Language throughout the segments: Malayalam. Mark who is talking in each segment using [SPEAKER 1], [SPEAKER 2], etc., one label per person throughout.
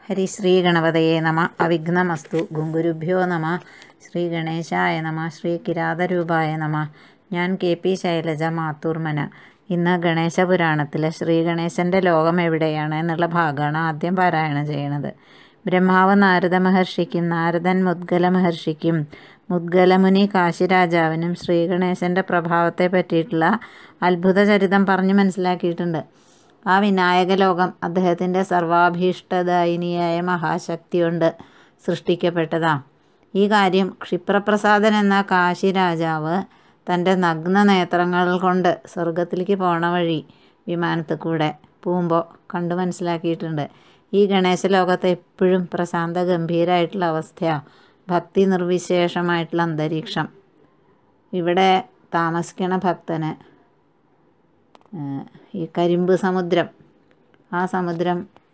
[SPEAKER 1] ഹരിശ്രീ ഗണപതയെ നമ അവിഘ്നമസ്തു ഗുങ്കുരുഭ്യോ നമ ശ്രീ ഗണേശായ നമ ശ്രീ കിരാതരൂപായ നമ ഞാൻ കെ പി ശൈലജ മാത്തൂർമന ഇന്ന് ഗണേശ പുരാണത്തിലെ ശ്രീ ഗണേശൻ്റെ ലോകം എവിടെയാണ് എന്നുള്ള ഭാഗമാണ് ആദ്യം പാരായണം ചെയ്യുന്നത് ബ്രഹ്മാവ് നാരദ മഹർഷിക്കും നാരദൻ മുദ്ഗല മഹർഷിക്കും മുദ്ഗലമുനി കാശിരാജാവിനും ശ്രീഗണേശൻ്റെ പ്രഭാവത്തെ പറ്റിയിട്ടുള്ള അത്ഭുത ചരിതം പറഞ്ഞ് മനസ്സിലാക്കിയിട്ടുണ്ട് ആ വിനായക ലോകം അദ്ദേഹത്തിൻ്റെ സർവാഭീഷ്ടദായിനിയായ മഹാശക്തി കൊണ്ട് സൃഷ്ടിക്കപ്പെട്ടതാ ഈ കാര്യം ക്ഷിപ്രപ്രസാദൻ എന്ന കാശി രാജാവ് തൻ്റെ നഗ്ന നേത്രങ്ങൾ കൊണ്ട് സ്വർഗത്തിലേക്ക് പോണ വഴി വിമാനത്തിൽ കൂടെ പോകുമ്പോൾ കണ്ടു മനസ്സിലാക്കിയിട്ടുണ്ട് ഈ ഗണേശ ലോകത്ത് എപ്പോഴും പ്രശാന്ത ഗംഭീരമായിട്ടുള്ള അവസ്ഥയാണ് ഭക്തി നിർവിശേഷമായിട്ടുള്ള അന്തരീക്ഷം ഇവിടെ താമസിക്കണ ഭക്തന് ഈ കരിമ്പ് സമുദ്രം ആ സമുദ്രം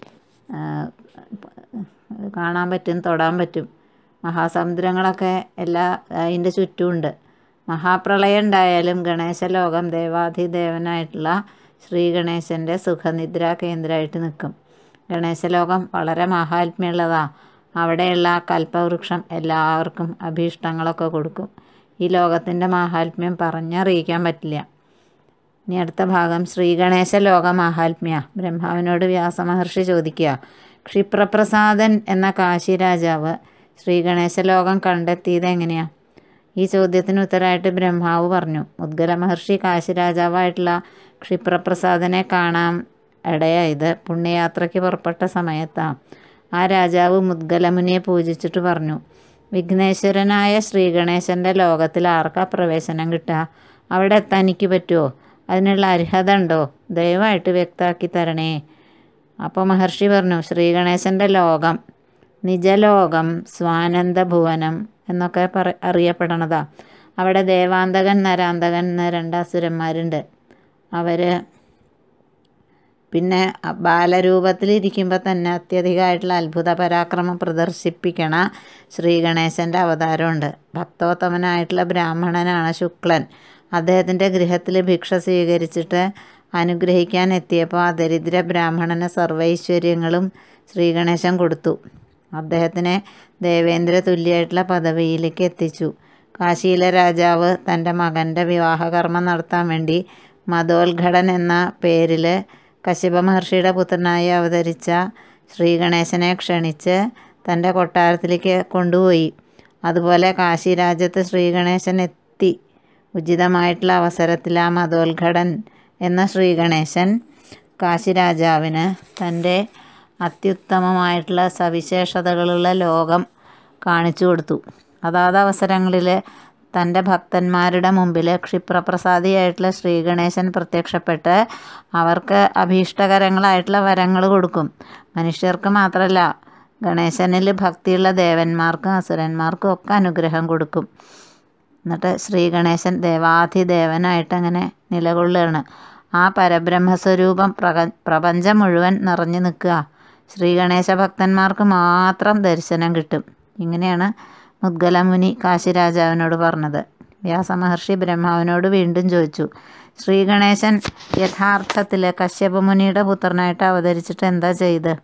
[SPEAKER 1] കാണാൻ പറ്റും തൊടാൻ പറ്റും മഹാസമുദ്രങ്ങളൊക്കെ എല്ലാ അതിൻ്റെ ചുറ്റുമുണ്ട് മഹാപ്രളയം ഉണ്ടായാലും ഗണേശലോകം ദേവാധിദേവനായിട്ടുള്ള ശ്രീ ഗണേശൻ്റെ സുഖനിദ്ര കേന്ദ്രമായിട്ട് നിൽക്കും ഗണേശലോകം വളരെ മഹാത്മ്യമുള്ളതാണ് അവിടെയുള്ള കൽപ്പവൃക്ഷം എല്ലാവർക്കും അഭീഷ്ടങ്ങളൊക്കെ കൊടുക്കും ഈ ലോകത്തിൻ്റെ മാഹാത്മ്യം പറഞ്ഞറിയിക്കാൻ പറ്റില്ല ഇനി അടുത്ത ഭാഗം ശ്രീഗണേശ ലോക മാഹാത്മ്യ ബ്രഹ്മാവിനോട് വ്യാസമഹർഷി ചോദിക്കുക ക്ഷിപ്രപ്രസാദൻ എന്ന കാശി രാജാവ് ശ്രീഗണേശ ലോകം കണ്ടെത്തിയത് എങ്ങനെയാണ് ഈ ചോദ്യത്തിന് ഉത്തരമായിട്ട് ബ്രഹ്മാവ് പറഞ്ഞു മുദ്ഗല മഹർഷി കാശി രാജാവായിട്ടുള്ള ക്ഷിപ്രപ്രസാദനെ കാണാൻ ഇടയായത് പുണ്യയാത്രയ്ക്ക് പുറപ്പെട്ട സമയത്താണ് ആ രാജാവ് മുദ്ഗലമുനിയെ പൂജിച്ചിട്ട് പറഞ്ഞു വിഘ്നേശ്വരനായ ശ്രീഗണേശൻ്റെ ലോകത്തിൽ ആർക്കാ പ്രവേശനം കിട്ടുക അവിടെ എത്താൻ എനിക്ക് പറ്റുമോ അതിനുള്ള അർഹത ഉണ്ടോ ദയവായിട്ട് വ്യക്തമാക്കി തരണേ അപ്പോൾ മഹർഷി പറഞ്ഞു ശ്രീഗണേശൻ്റെ ലോകം നിജലോകം സ്വാനന്ദ ഭുവനം എന്നൊക്കെ പറ അറിയപ്പെടണതാ അവിടെ ദേവാന്തകൻ നരാന്തകൻ എന്ന രണ്ട് അസുരന്മാരുണ്ട് അവർ പിന്നെ ബാലരൂപത്തിലിരിക്കുമ്പോൾ തന്നെ അത്യധികമായിട്ടുള്ള അത്ഭുത പരാക്രമം പ്രദർശിപ്പിക്കണ ശ്രീഗണേശൻ്റെ അവതാരമുണ്ട് ഭക്തോത്തമനായിട്ടുള്ള ബ്രാഹ്മണനാണ് ശുക്ലൻ അദ്ദേഹത്തിൻ്റെ ഗൃഹത്തിൽ ഭിക്ഷ സ്വീകരിച്ചിട്ട് അനുഗ്രഹിക്കാൻ എത്തിയപ്പോൾ ആ ദരിദ്ര ബ്രാഹ്മണന് സർവൈശ്വര്യങ്ങളും ശ്രീഗണേശൻ കൊടുത്തു അദ്ദേഹത്തിനെ ദേവേന്ദ്ര തുല്യമായിട്ടുള്ള പദവിയിലേക്ക് എത്തിച്ചു കാശിയിലെ രാജാവ് തൻ്റെ മകൻ്റെ വിവാഹകർമ്മം നടത്താൻ വേണ്ടി മതോത്ഘടൻ എന്ന പേരിൽ കശ്യപ മഹർഷിയുടെ പുത്രനായി അവതരിച്ച ശ്രീഗണേശനെ ക്ഷണിച്ച് തൻ്റെ കൊട്ടാരത്തിലേക്ക് കൊണ്ടുപോയി അതുപോലെ കാശി രാജ്യത്ത് ശ്രീഗണേശൻ എത്തി ഉചിതമായിട്ടുള്ള അവസരത്തിൽ ആ മതോത്ഘടൻ എന്ന ശ്രീഗണേശൻ കാശി രാജാവിന് തൻ്റെ അത്യുത്തമമായിട്ടുള്ള സവിശേഷതകളുള്ള ലോകം കാണിച്ചു കൊടുത്തു അതാത് അവസരങ്ങളിൽ തൻ്റെ ഭക്തന്മാരുടെ മുമ്പിൽ ക്ഷിപ്രപ്രസാദിയായിട്ടുള്ള ശ്രീഗണേശൻ പ്രത്യക്ഷപ്പെട്ട് അവർക്ക് അഭീഷ്ടകരങ്ങളായിട്ടുള്ള വരങ്ങൾ കൊടുക്കും മനുഷ്യർക്ക് മാത്രമല്ല ഗണേശനിൽ ഭക്തിയുള്ള ദേവന്മാർക്കും അസുരന്മാർക്കും ഒക്കെ അനുഗ്രഹം കൊടുക്കും എന്നിട്ട് ശ്രീഗണേശൻ ദേവാധിദേവനായിട്ട് അങ്ങനെ നിലകൊള്ളുകയാണ് ആ പരബ്രഹ്മസ്വരൂപം പ്രക പ്രപഞ്ചം മുഴുവൻ നിറഞ്ഞു നിൽക്കുക ശ്രീഗണേശ ഭക്തന്മാർക്ക് മാത്രം ദർശനം കിട്ടും ഇങ്ങനെയാണ് മുദ്ഗലമുനി കാശിരാജാവിനോട് പറഞ്ഞത് വ്യാസമഹർഷി ബ്രഹ്മാവിനോട് വീണ്ടും ചോദിച്ചു ശ്രീഗണേശൻ യഥാർത്ഥത്തിൽ കശ്യപമുനിയുടെ പുത്രനായിട്ട് അവതരിച്ചിട്ട് എന്താ ചെയ്ത്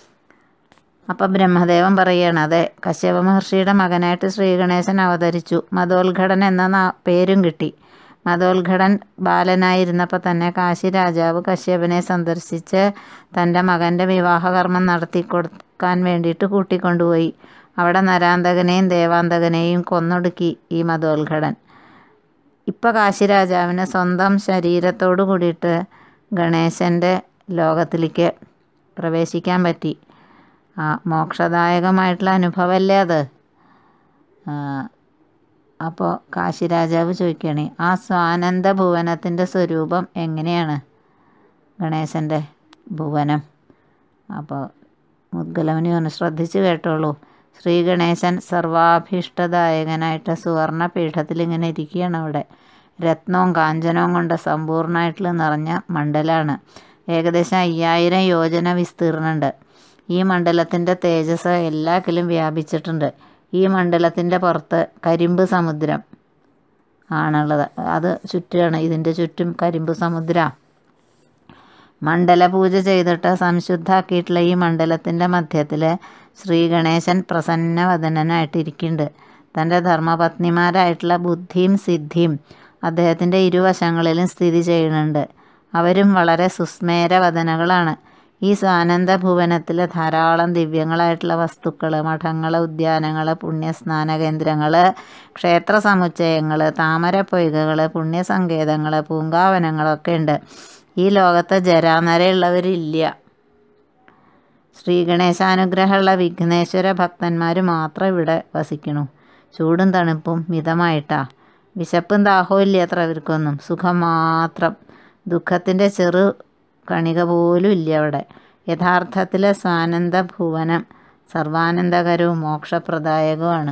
[SPEAKER 1] അപ്പം ബ്രഹ്മദേവൻ പറയുകയാണ് അതെ കശ്യപ മഹർഷിയുടെ മകനായിട്ട് ശ്രീഗണേശൻ അവതരിച്ചു മതോത്ഘടൻ എന്ന പേരും കിട്ടി മതോത്ഘടൻ ബാലനായിരുന്നപ്പോൾ തന്നെ കാശി രാജാവ് കശ്യപനെ സന്ദർശിച്ച് തൻ്റെ മകൻ്റെ വിവാഹകർമ്മം നടത്തി കൊടുക്കാൻ വേണ്ടിയിട്ട് കൂട്ടിക്കൊണ്ടുപോയി അവിടെ നരാന്തകനെയും ദേവാന്തകനെയും കൊന്നൊടുക്കി ഈ മതോത്ഘടൻ ഇപ്പോൾ കാശി രാജാവിന് സ്വന്തം ശരീരത്തോടു കൂടിയിട്ട് ഗണേശൻ്റെ ലോകത്തിലേക്ക് പ്രവേശിക്കാൻ പറ്റി ആ മോക്ഷദായകമായിട്ടുള്ള അനുഭവമല്ലേ അത് അപ്പോൾ കാശി രാജാവ് ചോദിക്കുകയാണ് ആ സ്വാനന്ദ ഭുവനത്തിൻ്റെ സ്വരൂപം എങ്ങനെയാണ് ഗണേശൻ്റെ ഭുവനം അപ്പോൾ മുദ്ഗലവനി ഒന്ന് ശ്രദ്ധിച്ച് കേട്ടോളൂ ശ്രീ ഗണേശൻ സർവാഭീഷ്ടദായകനായിട്ട് സുവർണ പീഠത്തിൽ ഇങ്ങനെ ഇരിക്കുകയാണ് അവിടെ രത്നവും കാഞ്ചനവും കൊണ്ട് സമ്പൂർണ്ണമായിട്ടുള്ള നിറഞ്ഞ മണ്ഡലമാണ് ഏകദേശം അയ്യായിരം യോജന വിസ്തീർണ്ണുണ്ട് ഈ മണ്ഡലത്തിൻ്റെ തേജസ് എല്ലാക്കിലും വ്യാപിച്ചിട്ടുണ്ട് ഈ മണ്ഡലത്തിൻ്റെ പുറത്ത് കരിമ്പ് സമുദ്രം ആണുള്ളത് അത് ചുറ്റുകയാണ് ഇതിൻ്റെ ചുറ്റും കരിമ്പ് സമുദ്ര മണ്ഡലപൂജ ചെയ്തിട്ട് സംശുദ്ധാക്കിയിട്ടുള്ള ഈ മണ്ഡലത്തിൻ്റെ മധ്യത്തിൽ ശ്രീ ഗണേശൻ പ്രസന്നവദനനായിട്ടിരിക്കുന്നുണ്ട് തൻ്റെ ധർമ്മപത്നിമാരായിട്ടുള്ള ബുദ്ധിയും സിദ്ധിയും അദ്ദേഹത്തിൻ്റെ ഇരുവശങ്ങളിലും സ്ഥിതി ചെയ്യുന്നുണ്ട് അവരും വളരെ സുസ്മേരവദനകളാണ് ഈ സ്വാനന്ദ ഭുവനത്തിൽ ധാരാളം ദിവ്യങ്ങളായിട്ടുള്ള വസ്തുക്കൾ മഠങ്ങൾ ഉദ്യാനങ്ങൾ പുണ്യസ്നാന കേന്ദ്രങ്ങൾ ക്ഷേത്ര സമുച്ചയങ്ങൾ താമരപ്പൊയ്കകൾ പുണ്യസങ്കേതങ്ങൾ പൂങ്കാവനങ്ങളൊക്കെ ഉണ്ട് ഈ ലോകത്ത് ജരാനരയുള്ളവരില്ല ശ്രീ ഗണേശാനുഗ്രഹമുള്ള വിഘ്നേശ്വര ഭക്തന്മാർ മാത്രം ഇവിടെ വസിക്കണു ചൂടും തണുപ്പും മിതമായിട്ടാ വിശപ്പും ദാഹവും ഇല്ല അത്ര അവർക്കൊന്നും സുഖം മാത്രം ദുഃഖത്തിൻ്റെ ചെറു കണിക പോലും ഇല്ല അവിടെ യഥാർത്ഥത്തിൽ സ്വാനന്ദ ഭുവനം സർവാനന്ദകരവും മോക്ഷപ്രദായകവുമാണ്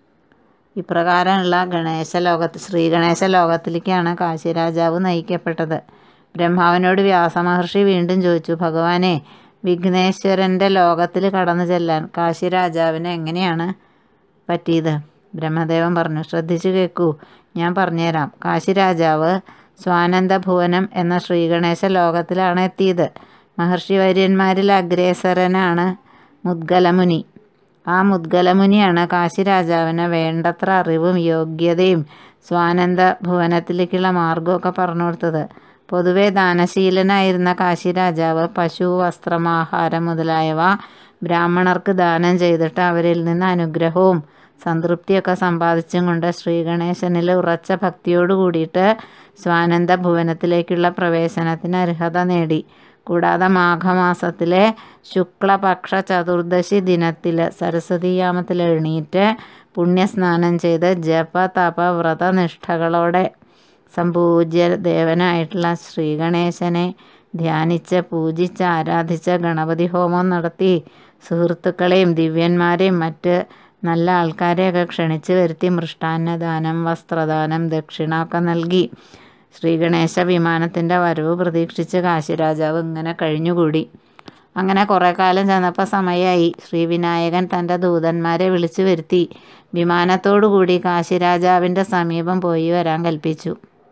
[SPEAKER 1] ഇപ്രകാരമുള്ള ഗണേശ ലോകത്ത് ശ്രീ ഗണേശ ലോകത്തിലേക്കാണ് കാശിരാജാവ് നയിക്കപ്പെട്ടത് ബ്രഹ്മാവിനോട് വ്യാസമഹർഷി വീണ്ടും ചോദിച്ചു ഭഗവാനെ വിഘ്നേശ്വരൻ്റെ ലോകത്തിൽ കടന്നു ചെല്ലാൻ കാശിരാജാവിന് എങ്ങനെയാണ് പറ്റിയത് ബ്രഹ്മദേവൻ പറഞ്ഞു ശ്രദ്ധിച്ചു കേൾക്കൂ ഞാൻ പറഞ്ഞുതരാം കാശിരാജാവ് സ്വാനന്ദഭുവനം എന്ന ശ്രീഗണേശ ലോകത്തിലാണ് എത്തിയത് മഹർഷി വര്യന്മാരിൽ അഗ്രേസരനാണ് മുദ്ഗലമുനി ആ മുദ്ഗലമുനിയാണ് കാശിരാജാവിന് വേണ്ടത്ര അറിവും യോഗ്യതയും സ്വാനന്ദ ഭുവനത്തിലേക്കുള്ള മാർഗമൊക്കെ പറഞ്ഞു കൊടുത്തത് പൊതുവെ ദാനശീലനായിരുന്ന കാശിരാജാവ് പശു വസ്ത്രം ആഹാരം മുതലായവ ബ്രാഹ്മണർക്ക് ദാനം ചെയ്തിട്ട് അവരിൽ നിന്ന് അനുഗ്രഹവും സംതൃപ്തിയൊക്കെ സമ്പാദിച്ചും കൊണ്ട് ശ്രീഗണേശനിൽ ഉറച്ച ഭക്തിയോട് കൂടിയിട്ട് സ്വാനന്ദ ഭുവനത്തിലേക്കുള്ള പ്രവേശനത്തിന് അർഹത നേടി കൂടാതെ മാഘമാസത്തിലെ ശുക്ലപക്ഷ ചതുർദശി ദിനത്തിൽ സരസ്വതീയാമത്തിൽ എഴുന്നേറ്റ് പുണ്യസ്നാനം ചെയ്ത് ജപ തപ വ്രതനിഷ്ഠകളോടെ സംപൂജ്യ ദേവനായിട്ടുള്ള ശ്രീഗണേശനെ ധ്യാനിച്ച് പൂജിച്ച് ആരാധിച്ച് ഗണപതി ഹോമം നടത്തി സുഹൃത്തുക്കളെയും ദിവ്യന്മാരെയും മറ്റ് നല്ല ആൾക്കാരെയൊക്കെ ക്ഷണിച്ച് വരുത്തി മൃഷ്ടാന്നദാനം വസ്ത്രദാനം ദക്ഷിണ ഒക്കെ നൽകി ശ്രീഗണേശ വിമാനത്തിൻ്റെ വരവ് പ്രതീക്ഷിച്ച് കാശിരാജാവ് ഇങ്ങനെ കഴിഞ്ഞുകൂടി അങ്ങനെ കുറേ കാലം ചെന്നപ്പോൾ സമയമായി ശ്രീവിനായകൻ തൻ്റെ ദൂതന്മാരെ വിളിച്ചു വരുത്തി വിമാനത്തോടു കൂടി കാശിരാജാവിൻ്റെ സമീപം പോയി വരാൻ കൽപ്പിച്ചു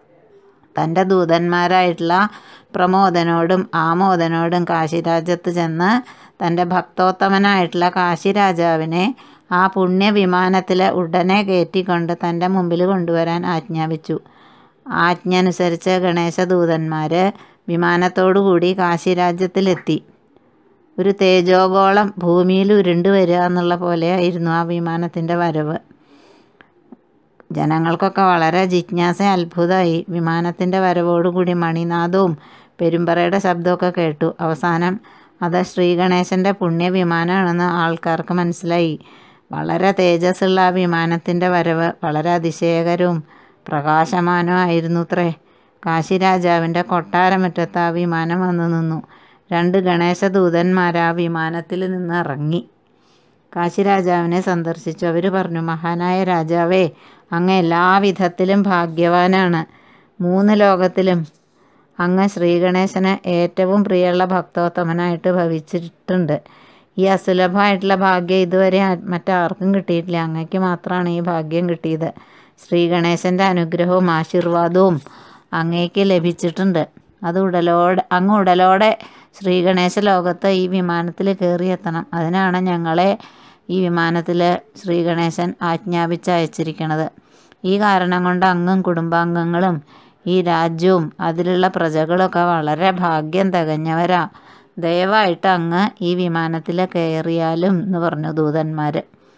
[SPEAKER 1] തൻ്റെ ദൂതന്മാരായിട്ടുള്ള പ്രമോദനോടും ആമോദനോടും കാശിരാജ്യത്ത് ചെന്ന് തൻ്റെ ഭക്തോത്തമനായിട്ടുള്ള കാശിരാജാവിനെ ആ പുണ്യ വിമാനത്തിൽ ഉടനെ കയറ്റിക്കൊണ്ട് തൻ്റെ മുമ്പിൽ കൊണ്ടുവരാൻ ആജ്ഞാപിച്ചു ആജ്ഞ അനുസരിച്ച് ഗണേശദൂതന്മാർ വിമാനത്തോടുകൂടി കാശിരാജ്യത്തിലെത്തി ഒരു തേജോഗോളം ഭൂമിയിൽ ഉരുണ്ട് വരിക എന്നുള്ള പോലെയായിരുന്നു ആ വിമാനത്തിൻ്റെ വരവ് ജനങ്ങൾക്കൊക്കെ വളരെ ജിജ്ഞാസ അത്ഭുതമായി വിമാനത്തിൻ്റെ വരവോടുകൂടി മണിനാദവും പെരുമ്പറയുടെ ശബ്ദമൊക്കെ കേട്ടു അവസാനം അത് ശ്രീഗണേശൻ്റെ പുണ്യ വിമാനമാണെന്ന് ആൾക്കാർക്ക് മനസ്സിലായി വളരെ തേജസ്സുള്ള ആ വിമാനത്തിൻ്റെ വരവ് വളരെ അതിശയകരവും പ്രകാശമാനമായിരുന്നു അത്രേ കാശിരാജാവിൻ്റെ കൊട്ടാരമുറ്റത്ത് ആ വിമാനം വന്നു നിന്നു രണ്ട് ഗണേശദൂതന്മാർ ആ വിമാനത്തിൽ നിന്ന് ഇറങ്ങി കാശിരാജാവിനെ സന്ദർശിച്ചു അവർ പറഞ്ഞു മഹാനായ രാജാവേ അങ്ങ് എല്ലാവിധത്തിലും ഭാഗ്യവാനാണ് മൂന്ന് ലോകത്തിലും അങ്ങ് ശ്രീഗണേശന് ഏറ്റവും പ്രിയമുള്ള ഭക്തോത്തമനായിട്ട് ഭവിച്ചിട്ടുണ്ട് ഈ അസുലഭമായിട്ടുള്ള ഭാഗ്യം ഇതുവരെ മറ്റാർക്കും കിട്ടിയിട്ടില്ല അങ്ങയ്ക്ക് മാത്രമാണ് ഈ ഭാഗ്യം കിട്ടിയത് ശ്രീഗണേശൻ്റെ അനുഗ്രഹവും ആശീർവാദവും അങ്ങേക്ക് ലഭിച്ചിട്ടുണ്ട് അത് ഉടലോടെ അങ്ങ് ഉടലോടെ ശ്രീഗണേശ ലോകത്ത് ഈ വിമാനത്തിൽ കയറിയെത്തണം അതിനാണ് ഞങ്ങളെ ഈ വിമാനത്തിൽ ശ്രീഗണേശൻ ആജ്ഞാപിച്ച് അയച്ചിരിക്കുന്നത് ഈ കാരണം കൊണ്ട് അങ്ങും കുടുംബാംഗങ്ങളും ഈ രാജ്യവും അതിലുള്ള പ്രജകളൊക്കെ വളരെ ഭാഗ്യം തികഞ്ഞവരാ ദയവായിട്ട് അങ്ങ് ഈ വിമാനത്തിൽ കയറിയാലും എന്ന് പറഞ്ഞു ദൂതന്മാർ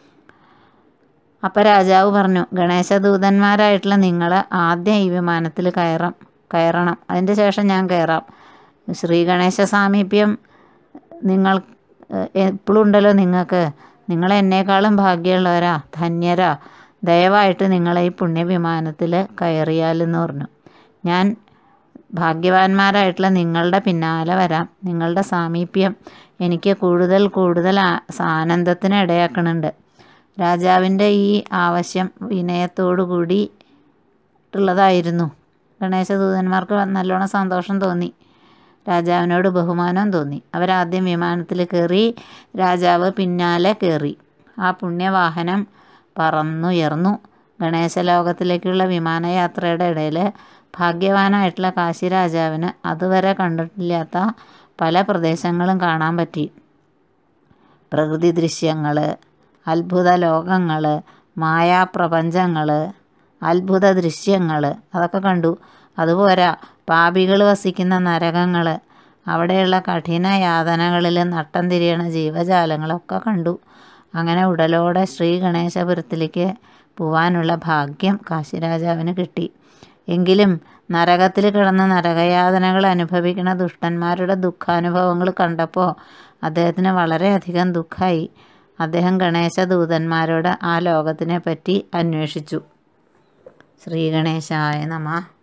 [SPEAKER 1] അപ്പോൾ രാജാവ് പറഞ്ഞു ഗണേശദൂതന്മാരായിട്ടുള്ള നിങ്ങൾ ആദ്യം ഈ വിമാനത്തിൽ കയറാം കയറണം അതിൻ്റെ ശേഷം ഞാൻ കയറാം ശ്രീ ഗണേശ സാമീപ്യം നിങ്ങൾ എപ്പോഴും ഉണ്ടല്ലോ നിങ്ങൾക്ക് നിങ്ങൾ എന്നേക്കാളും ഭാഗ്യമുള്ളവരാ ധന്യരാ ദയവായിട്ട് നിങ്ങൾ ഈ പുണ്യവിമാനത്തിൽ കയറിയാലെന്ന് പറഞ്ഞു ഞാൻ ഭാഗ്യവാന്മാരായിട്ടുള്ള നിങ്ങളുടെ പിന്നാലെ വരാം നിങ്ങളുടെ സാമീപ്യം എനിക്ക് കൂടുതൽ കൂടുതൽ ആനന്ദത്തിന് ഇടയാക്കുന്നുണ്ട് രാജാവിൻ്റെ ഈ ആവശ്യം വിനയത്തോടു കൂടിയിട്ടുള്ളതായിരുന്നു ഗണേശദൂതന്മാർക്ക് നല്ലോണം സന്തോഷം തോന്നി രാജാവിനോട് ബഹുമാനം തോന്നി അവരാദ്യം വിമാനത്തിൽ കയറി രാജാവ് പിന്നാലെ കയറി ആ പുണ്യവാഹനം പറന്നുയർന്നു ഗണേശലോകത്തിലേക്കുള്ള വിമാനയാത്രയുടെ ഇടയിൽ ഭാഗ്യവാനായിട്ടുള്ള കാശി രാജാവിന് അതുവരെ കണ്ടിട്ടില്ലാത്ത പല പ്രദേശങ്ങളും കാണാൻ പറ്റി പ്രകൃതി ദൃശ്യങ്ങൾ അത്ഭുത ലോകങ്ങൾ മായാപ്രപഞ്ചങ്ങൾ അത്ഭുത ദൃശ്യങ്ങൾ അതൊക്കെ കണ്ടു അതുപോരാ പാപികൾ വസിക്കുന്ന നരകങ്ങൾ അവിടെയുള്ള കഠിന യാതനകളിൽ നട്ടം തിരിയണ ജീവജാലങ്ങളൊക്കെ കണ്ടു അങ്ങനെ ഉടലോടെ ശ്രീ ഗണേശപുരത്തിലേക്ക് പോവാനുള്ള ഭാഗ്യം കാശിരാജാവിന് കിട്ടി എങ്കിലും നരകത്തിൽ കിടന്ന് നരകയാതനകൾ അനുഭവിക്കുന്ന ദുഷ്ടന്മാരുടെ ദുഃഖാനുഭവങ്ങൾ കണ്ടപ്പോൾ അദ്ദേഹത്തിന് വളരെയധികം ദുഃഖമായി അദ്ദേഹം ഗണേശ ദൂതന്മാരോട് ആ ലോകത്തിനെ പറ്റി അന്വേഷിച്ചു ശ്രീ ഗണേശായ നമ